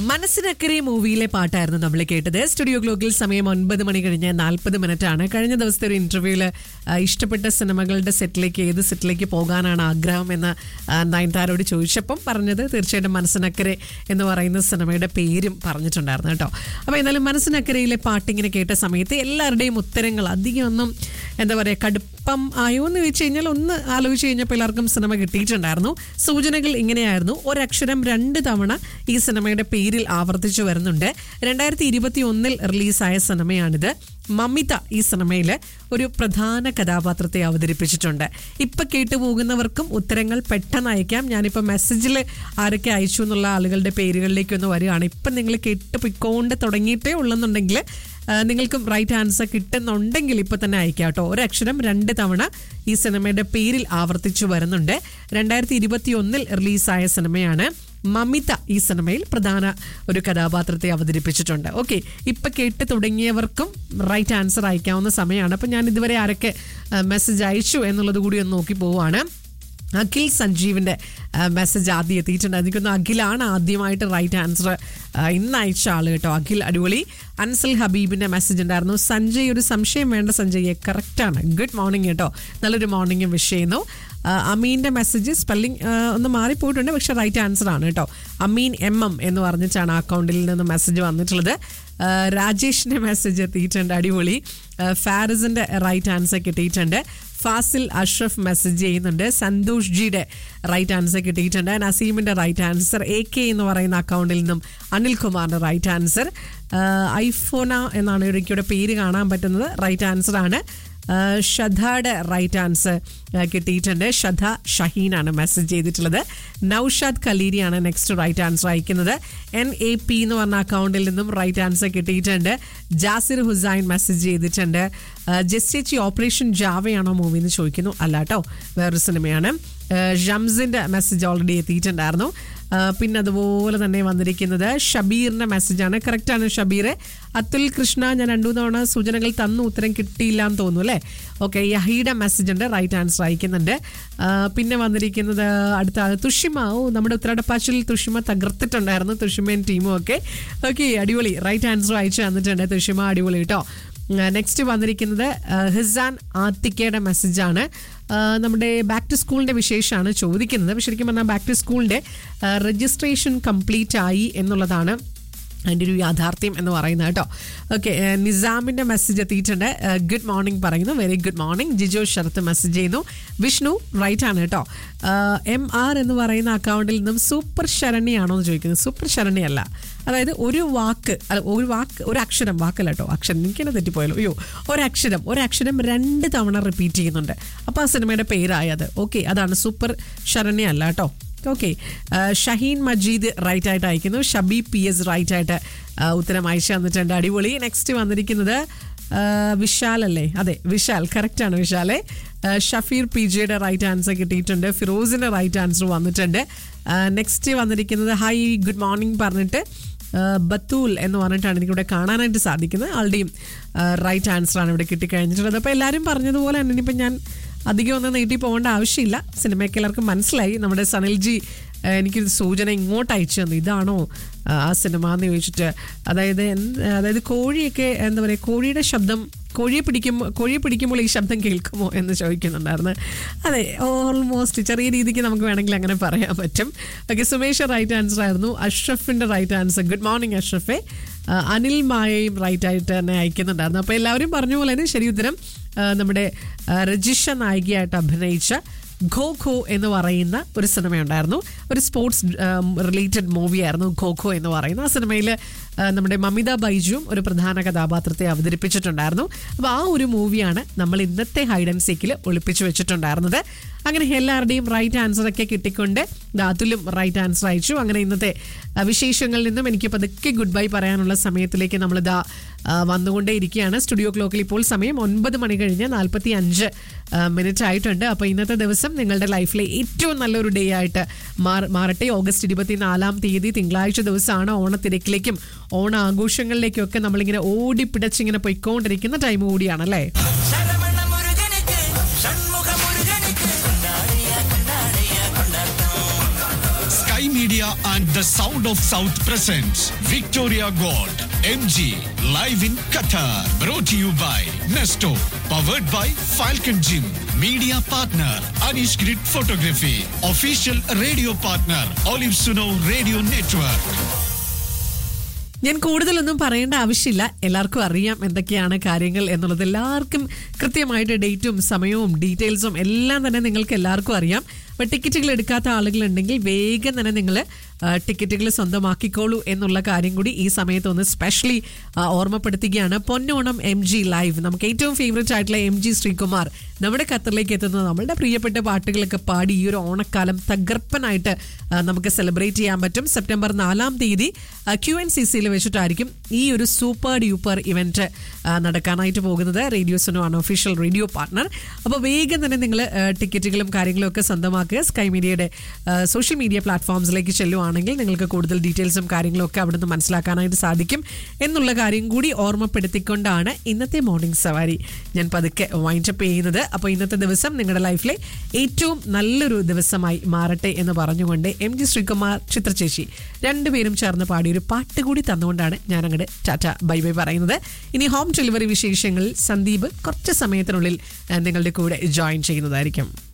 മനസ്സിനക്കരെ മൂവിയിലെ പാട്ടായിരുന്നു നമ്മൾ കേട്ടത് സ്റ്റുഡിയോ ഗ്ലോക്കിൽ സമയം ഒൻപത് മണി കഴിഞ്ഞ് നാൽപ്പത് മിനിറ്റ് ആണ് കഴിഞ്ഞ ദിവസത്തെ ഒരു ഇന്റർവ്യൂവിൽ ഇഷ്ടപ്പെട്ട സിനിമകളുടെ സെറ്റിലേക്ക് ഏത് സെറ്റിലേക്ക് പോകാനാണ് ആഗ്രഹം എന്ന് ആ, നയൻതാരോട് ചോദിച്ചപ്പം പറഞ്ഞത് തീർച്ചയായിട്ടും മനസ്സിനക്കരെ എന്ന് പറയുന്ന സിനിമയുടെ പേരും പറഞ്ഞിട്ടുണ്ടായിരുന്നു കേട്ടോ അപ്പോൾ എന്നാലും മനസ്സിനക്കരയിലെ പാട്ടിങ്ങനെ കേട്ട സമയത്ത് എല്ലാവരുടെയും ഉത്തരങ്ങൾ അധികം ഒന്നും എന്താ പറയുക കടുപ്പം ആയോ എന്ന് ചോദിച്ചു കഴിഞ്ഞാൽ ഒന്ന് ആലോചിച്ച് കഴിഞ്ഞപ്പോൾ എല്ലാവർക്കും സിനിമ കിട്ടിയിട്ടുണ്ടായിരുന്നു സൂചനകൾ ഇങ്ങനെയായിരുന്നു ഒരക്ഷരം രണ്ട് തവണ ഈ സിനിമയുടെ പേരിൽ ആവർത്തിച്ചു വരുന്നുണ്ട് രണ്ടായിരത്തി ഇരുപത്തി ഒന്നിൽ റിലീസായ സിനിമയാണിത് മമിത ഈ സിനിമയിൽ ഒരു പ്രധാന കഥാപാത്രത്തെ അവതരിപ്പിച്ചിട്ടുണ്ട് ഇപ്പൊ കേട്ടു പോകുന്നവർക്കും ഉത്തരങ്ങൾ പെട്ടെന്ന് അയക്കാം ഞാനിപ്പോൾ മെസ്സേജിൽ ആരൊക്കെ അയച്ചു എന്നുള്ള ആളുകളുടെ പേരുകളിലേക്കൊന്ന് വരികയാണ് ഇപ്പം നിങ്ങൾ കേട്ട് പൊയ്ക്കൊണ്ട് തുടങ്ങിയിട്ടേ ഉള്ളെന്നുണ്ടെങ്കിൽ ആ, നിങ്ങൾക്കും റൈറ്റ് ആൻസർ കിട്ടുന്നുണ്ടെങ്കിൽ ഇപ്പൊ തന്നെ അയക്കാം കേട്ടോ ഒരക്ഷരം രണ്ട് തവണ ഈ സിനിമയുടെ പേരിൽ ആവർത്തിച്ചു വരുന്നുണ്ട് രണ്ടായിരത്തി ഇരുപത്തി ഒന്നിൽ റിലീസായ സിനിമയാണ് മമിത ഈ സിനിമയിൽ പ്രധാന ഒരു കഥാപാത്രത്തെ അവതരിപ്പിച്ചിട്ടുണ്ട് ഓക്കെ ഇപ്പൊ കേട്ട് തുടങ്ങിയവർക്കും റൈറ്റ് ആൻസർ അയക്കാവുന്ന സമയമാണ് അപ്പൊ ഞാൻ ഇതുവരെ ആരൊക്കെ മെസ്സേജ് അയച്ചു എന്നുള്ളത് കൂടി ഒന്ന് നോക്കി പോവാണ് അഖിൽ സഞ്ജീവിന്റെ മെസ്സേജ് ആദ്യം എത്തിയിട്ടുണ്ട് എനിക്കൊന്ന് അഖിലാണ് ആദ്യമായിട്ട് റൈറ്റ് ആൻസർ ഇന്ന് അയച്ച ആള് കേട്ടോ അഖിൽ അടിപൊളി അൻസൽ ഹബീബിന്റെ മെസ്സേജ് ഉണ്ടായിരുന്നു സഞ്ജയ് ഒരു സംശയം വേണ്ട സഞ്ജയ് കറക്റ്റാണ് ഗുഡ് മോർണിംഗ് കേട്ടോ നല്ലൊരു മോർണിംഗും വിഷ് ചെയ്യുന്നു ആ, അമീന്റെ മെസ്സേജ് സ്പെല്ലിംഗ് ഒന്ന് മാറിപ്പോയിട്ടുണ്ട് പക്ഷെ റൈറ്റ് ആൻസർ ആണ് കേട്ടോ അമീൻ എം എം എന്ന് പറഞ്ഞിട്ടാണ് ആ അക്കൗണ്ടിൽ നിന്ന് മെസ്സേജ് വന്നിട്ടുള്ളത് ആ, രാജേഷിന്റെ മെസ്സേജ് എത്തിയിട്ടുണ്ട് അടിപൊളി ആ, ഫാരിസിന്റെ റൈറ്റ് ആൻസർ കിട്ടിയിട്ടുണ്ട് ഫാസിൽ അഷ്റഫ് മെസ്സേജ് ചെയ്യുന്നുണ്ട് സന്തോഷ് ജിയുടെ റൈറ്റ് ആൻസർ കിട്ടിയിട്ടുണ്ട് നസീമിന്റെ റൈറ്റ് ആൻസർ എ കെ എന്ന് പറയുന്ന അക്കൗണ്ടിൽ നിന്നും അനിൽകുമാറിന്റെ റൈറ്റ് ആൻസർ ഐഫോന എന്നാണ് എനിക്കിവിടെ പേര് കാണാൻ പറ്റുന്നത് റൈറ്റ് ആൻസർ ആണ് ആ, ഷധയുടെ റൈറ്റ് ആൻസർ ആ, കിട്ടിയിട്ടുണ്ട് ഷധ ഷഹീനാണ് മെസ്സേജ് ചെയ്തിട്ടുള്ളത് നൌഷാദ് ഖലീരിയാണ് നെക്സ്റ്റ് റൈറ്റ് ആൻസർ അയക്കുന്നത് എൻ എ പി എന്ന് പറഞ്ഞ അക്കൗണ്ടിൽ നിന്നും റൈറ്റ് ആൻസർ കിട്ടിയിട്ടുണ്ട് ജാസിർ ഹുസൈൻ മെസ്സേജ് ചെയ്തിട്ടുണ്ട് ആ, ജസ്റ്റേച്ചി ഓപ്പറേഷൻ ജാവയാണോ മൂവി എന്ന് ചോദിക്കുന്നു അല്ല കേട്ടോ വേറൊരു സിനിമയാണ് ആ, ഷംസിന്റെ മെസ്സേജ് ഓൾറെഡി എത്തിയിട്ടുണ്ടായിരുന്നു ആ, പിന്നെ അതുപോലെ തന്നെ വന്നിരിക്കുന്നത് ഷബീറിന്റെ മെസ്സേജാണ് കറക്റ്റാണ് ഷബീർ അതുൽ കൃഷ്ണ ഞാൻ രണ്ടു തവണ സൂചനകൾ തന്നു ഉത്തരം കിട്ടിയില്ല എന്ന് തോന്നുന്നു അല്ലേ ഓക്കെ യഹീയുടെ മെസ്സേജ് ഉണ്ട് റൈറ്റ് ആൻസർ അയക്കുന്നുണ്ട് ആ, പിന്നെ വന്നിരിക്കുന്നത് അടുത്ത ആള് തുഷിമ ഓ നമ്മുടെ ഉത്തരടപ്പാച്ചിൽ തുഷിമ തകർത്തിട്ടുണ്ടായിരുന്നു തുഷിമയും ടീമും ഒക്കെ ഓക്കെ അടിപൊളി റൈറ്റ് ആൻസർ അയച്ചു തന്നിട്ടുണ്ട് തുഷിമ അടിപൊളി കേട്ടോ നെക്സ്റ്റ് വന്നിരിക്കുന്നത് ആ, ഹിസാൻ ആത്തിക്കയുടെ മെസ്സേജാണ് ആ, നമ്മുടെ ബാക്ക് ടു സ്കൂളിൻ്റെ വിശേഷമാണ് ചോദിക്കുന്നത് പക്ഷെ ശരിക്കും പറഞ്ഞാൽ ബാക്ക് ടു സ്കൂളിൻ്റെ രജിസ്ട്രേഷൻ കംപ്ലീറ്റ് ആയി എന്നുള്ളതാണ് അതിൻ്റെ ഒരു യാഥാർത്ഥ്യം എന്ന് പറയുന്നത് കേട്ടോ ഓക്കെ നിസാമിൻ്റെ മെസ്സേജ് എത്തിയിട്ടുണ്ട് ഗുഡ് മോർണിംഗ് പറയുന്നു very good morning Jijo Sarath message ചെയ്യുന്നു വിഷ്ണു റൈറ്റ് ആണ് കേട്ടോ എം ആർ എന്ന് പറയുന്ന അക്കൗണ്ടിൽ നിന്നും സൂപ്പർ ശരണ്യാണോ എന്ന് ചോദിക്കുന്നത് സൂപ്പർ ശരണ്യല്ല അതായത് ഒരു വാക്ക് അല്ല ഒരു വാക്ക് ഒരു അക്ഷരം വാക്കല്ല കേട്ടോ അക്ഷരം എനിക്കെന്നെ തെറ്റിപ്പോയല്ലോ അയ്യോ ഒരക്ഷരം ഒരക്ഷരം രണ്ട് തവണ റിപ്പീറ്റ് ചെയ്യുന്നുണ്ട് അപ്പോൾ ആ സിനിമയുടെ പേരായത് ഓക്കെ അതാണ് സൂപ്പർ ശരണ്യ അല്ല കേട്ടോ ഓക്കെ ഷഹീൻ മജീദ് റൈറ്റ് ആയിട്ട് അയക്കുന്നു ഷബി പി എസ് റൈറ്റ് ആയിട്ട് ആ, ഉത്തരം അയച്ചു തന്നിട്ടുണ്ട് അടിപൊളി നെക്സ്റ്റ് വന്നിരിക്കുന്നത് ആ, വിശാൽ അല്ലേ അതെ വിശാൽ കറക്റ്റ് ആണ് വിശാലെ ആ, ഷഫീർ പി ജിയുടെ റൈറ്റ് ആൻസർ കിട്ടിയിട്ടുണ്ട് ഫിറോസിന്റെ റൈറ്റ് ആൻസർ വന്നിട്ടുണ്ട് നെക്സ്റ്റ് വന്നിരിക്കുന്നത് ഹൈ ഗുഡ് മോർണിംഗ് പറഞ്ഞിട്ട് ആ, ബത്തൂൽ എന്ന് പറഞ്ഞിട്ടാണ് എനിക്കിവിടെ കാണാനായിട്ട് സാധിക്കുന്നത് ആളുടെയും റൈറ്റ് ആൻസർ ആണ് ഇവിടെ കിട്ടിക്കഴിഞ്ഞിട്ടുള്ളത് അപ്പോൾ എല്ലാവരും പറഞ്ഞതുപോലെ തന്നെ ഇനിയിപ്പോൾ ഞാൻ അധികം ഒന്നും നീട്ടി പോകേണ്ട ആവശ്യമില്ല സിനിമയ്ക്ക് എല്ലാവർക്കും മനസ്സിലായി നമ്മുടെ സനിൽജി ആ, എനിക്കൊരു സൂചന ഇങ്ങോട്ട് അയച്ചു തന്നു ഇതാണോ ആ, ആ സിനിമ എന്ന് ചോദിച്ചിട്ട് അതായത് എന്ത് അതായത് കോഴിയൊക്കെ എന്താ പറയുക കോഴിയുടെ ശബ്ദം കോഴിയെ പിടിക്കുമ്പോൾ കോഴിയെ പിടിക്കുമ്പോൾ ഈ ശബ്ദം കേൾക്കുമോ എന്ന് ചോദിക്കുന്നുണ്ടായിരുന്നു അതെ ഓൾമോസ്റ്റ് ചെറിയ രീതിക്ക് നമുക്ക് വേണമെങ്കിൽ അങ്ങനെ പറയാൻ പറ്റും ഓക്കെ സുമേഷ് റൈറ്റ് ആൻസർ ആയിരുന്നു അഷ്റഫിൻ്റെ റൈറ്റ് ആൻസർ ഗുഡ് മോർണിംഗ് അഷ്റഫെ ആ, അനിൽ മായയും റൈറ്റ് ആയിട്ട് തന്നെ അയക്കുന്നുണ്ടായിരുന്നു അപ്പോൾ എല്ലാവരും പറഞ്ഞ പോലെ തന്നെ ശരി ഉത്തരം ആ, നമ്മുടെ ആ, രജിഷ നായികയായിട്ട് അഭിനയിച്ച ഖോ ഖോ എന്ന് പറയുന്ന ഒരു സിനിമയുണ്ടായിരുന്നു ഒരു സ്പോർട്സ് റിലേറ്റഡ് മൂവിയായിരുന്നു ഖോ ഖോ എന്ന് പറയുന്ന ആ സിനിമയിൽ നമ്മുടെ മമിത ബൈജുവും ഒരു പ്രധാന കഥാപാത്രത്തെ അവതരിപ്പിച്ചിട്ടുണ്ടായിരുന്നു അപ്പോൾ ആ ഒരു മൂവിയാണ് നമ്മൾ ഇന്നത്തെ ഹൈഡ് ആൻഡ് സീക്കിൽ ഒളിപ്പിച്ചു വെച്ചിട്ടുണ്ടായിരുന്നത് അങ്ങനെ എല്ലാവരുടെയും റൈറ്റ് ആൻസർ ഒക്കെ കിട്ടിക്കൊണ്ട് ദാത്തുലും റൈറ്റ് ആൻസർ അയച്ചു അങ്ങനെ ഇന്നത്തെ ആ, വിശേഷങ്ങളിൽ നിന്നും എനിക്ക് പതുക്കെ ഗുഡ് ബൈ പറയാനുള്ള സമയത്തിലേക്ക് നമ്മൾ ഇതാ ആ, വന്നുകൊണ്ടേ ഇരിക്കുകയാണ് സ്റ്റുഡിയോ ക്ലോക്കിൽ ഇപ്പോൾ സമയം ഒൻപത് മണി കഴിഞ്ഞ് നാൽപ്പത്തി അഞ്ച് മിനിറ്റ് ആയിട്ടുണ്ട് അപ്പോൾ ഇന്നത്തെ ദിവസം നിങ്ങളുടെ ലൈഫിലെ ഏറ്റവും നല്ലൊരു ഡേ ആയിട്ട് മാറ- മാറട്ടെ ഓഗസ്റ്റ് ഇരുപത്തിനാലാം തീയതി തിങ്കളാഴ്ച ദിവസമാണ് ഓണത്തിരക്കിലേക്കും ഓണ ആഘോഷങ്ങളിലേക്കും ഒക്കെ നമ്മളിങ്ങനെ ഓടിപ്പിടച്ചിങ്ങനെ പൊയ്ക്കൊണ്ടിരിക്കുന്ന ടൈം കൂടിയാണല്ലേ சரவண முருகனுக்கு சண்முக முருகனுக்கு கொண்டாடிய கொண்டாடிய கொண்டாட்டம் Sky Media and And the Sound of South presents Victoria Gold MG live in Qatar. Brought to you by Nesto. Powered by Falcon Gym. Media partner Anish Grid Photography. Official radio partner Olive Suno Radio Network. ഞാൻ കൂടുതലൊന്നും പറയേണ്ട ആവശ്യമില്ല എല്ലാവർക്കും അറിയാം എന്തൊക്കെയാണ് കാര്യങ്ങൾ എന്നുള്ളത് എല്ലാവർക്കും കൃത്യമായിട്ട് ഡേറ്റും സമയവും ഡീറ്റെയിൽസും എല്ലാം തന്നെ നിങ്ങൾക്ക് എല്ലാവർക്കും അറിയാം അപ്പോൾ ടിക്കറ്റുകൾ എടുക്കാത്ത ആളുകളുണ്ടെങ്കിൽ വേഗം തന്നെ നിങ്ങൾ ടിക്കറ്റുകൾ സ്വന്തമാക്കിക്കോളൂ എന്നുള്ള കാര്യം കൂടി ഈ സമയത്ത് ഒന്ന് സ്പെഷ്യലി ഓർമ്മപ്പെടുത്തുകയാണ് പൊന്നോണം എം ജി ലൈവ് നമുക്ക് ഏറ്റവും ഫേവറേറ്റ് ആയിട്ടുള്ള എം ജി ശ്രീകുമാർ നമ്മുടെ ഖത്തറിലേക്ക് എത്തുന്നത് നമ്മളുടെ പ്രിയപ്പെട്ട പാട്ടുകളൊക്കെ പാടി ഈ ഒരു ഓണക്കാലം തകർപ്പനായിട്ട് ആ, നമുക്ക് സെലിബ്രേറ്റ് ചെയ്യാൻ പറ്റും സെപ്റ്റംബർ നാലാം തീയതി ക്യു എൻ സി സിയിൽ വെച്ചിട്ടായിരിക്കും ഈ ഒരു സൂപ്പർ ഡ്യൂപ്പർ ഇവന്റ് നടക്കാനായിട്ട് പോകുന്നത് റേഡിയോ സുനോ ആണ് ഒഫീഷ്യൽ റേഡിയോ പാർട്ണർ അപ്പോൾ വേഗം തന്നെ നിങ്ങൾ ടിക്കറ്റുകളും കാര്യങ്ങളും ഒക്കെ സ്വന്തമാക്കുക സ്കൈ മീഡിയയുടെ സോഷ്യൽ മീഡിയ പ്ലാറ്റ്ഫോംസിലേക്ക് ചെല്ലുവാണെങ്കിൽ നിങ്ങൾക്ക് കൂടുതൽ ഡീറ്റെയിൽസും കാര്യങ്ങളും ഒക്കെ അവിടെ നിന്ന് മനസ്സിലാക്കാനായിട്ട് സാധിക്കും എന്നുള്ള കാര്യം കൂടി ഓർമ്മപ്പെടുത്തിക്കൊണ്ടാണ് ഇന്നത്തെ മോർണിംഗ് സവാരി ഞാൻ പതുക്കെ വൈൻഡപ്പ് ചെയ്യുന്നത് അപ്പോൾ ഇന്നത്തെ ദിവസം നിങ്ങളുടെ ലൈഫിലെ ഏറ്റവും നല്ലൊരു ദിവസമായി മാറട്ടെ എന്ന് പറഞ്ഞുകൊണ്ട് എം ജി ശ്രീകുമാർ ചിത്രചേച്ചി രണ്ടുപേരും ചേർന്ന് പാടിയൊരു പാട്ട് കൂടി തന്നുകൊണ്ടാണ് ഞാൻ അങ്ങോട്ട് ടാറ്റ ബൈ ബൈ പറയുന്നത് ഇനി ഹോം ഡെലിവറി വിശേഷങ്ങളിൽ സന്ദീപ് കുറച്ച് സമയത്തിനുള്ളിൽ ആ, നിങ്ങളുടെ കൂടെ ജോയിൻ ചെയ്യുന്നതായിരിക്കും